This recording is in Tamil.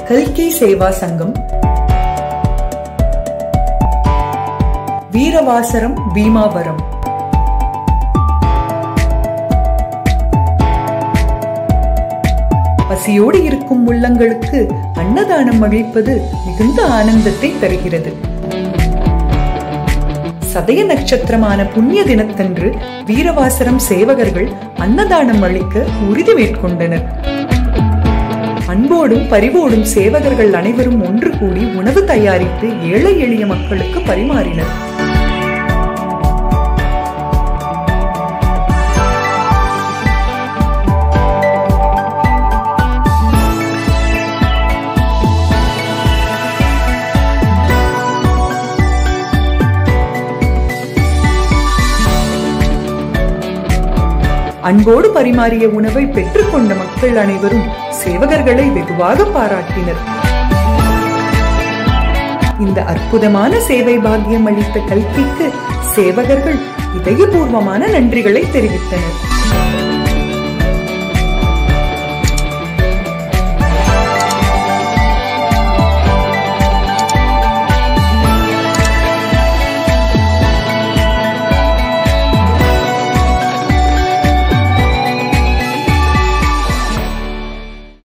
கல்கி சேவா சங்கம் வீரவாசரம் பீமாவரம் பசியோடு இருக்கும் உள்ளங்களுக்கு அன்னதானம் அளிப்பது மிகுந்த ஆனந்தத்தை தருகிறது சதய நட்சத்திரமான புண்ணிய தினத்தன்று வீரவாசரம் சேவகர்கள் அன்னதானம் அளிக்க உறுதி மேற்கொண்டனர் அன்போடும் பரிவோடும் சேவகர்கள் அனைவரும் ஒன்று கூடி உணவு தயாரித்து ஏழை எளிய மக்களுக்கு பரிமாறினர் அன்போடு பரிமாறிய உணவை பெற்றுக்கொண்ட மக்கள் அனைவரும் சேவகர்களை வெகுவாக பாராட்டினர் இந்த அற்புதமான சேவை பாக்கியம் அளித்த கல்கிக்கு சேவகர்கள் இதயபூர்வமான நன்றிகளை தெரிவித்தனர்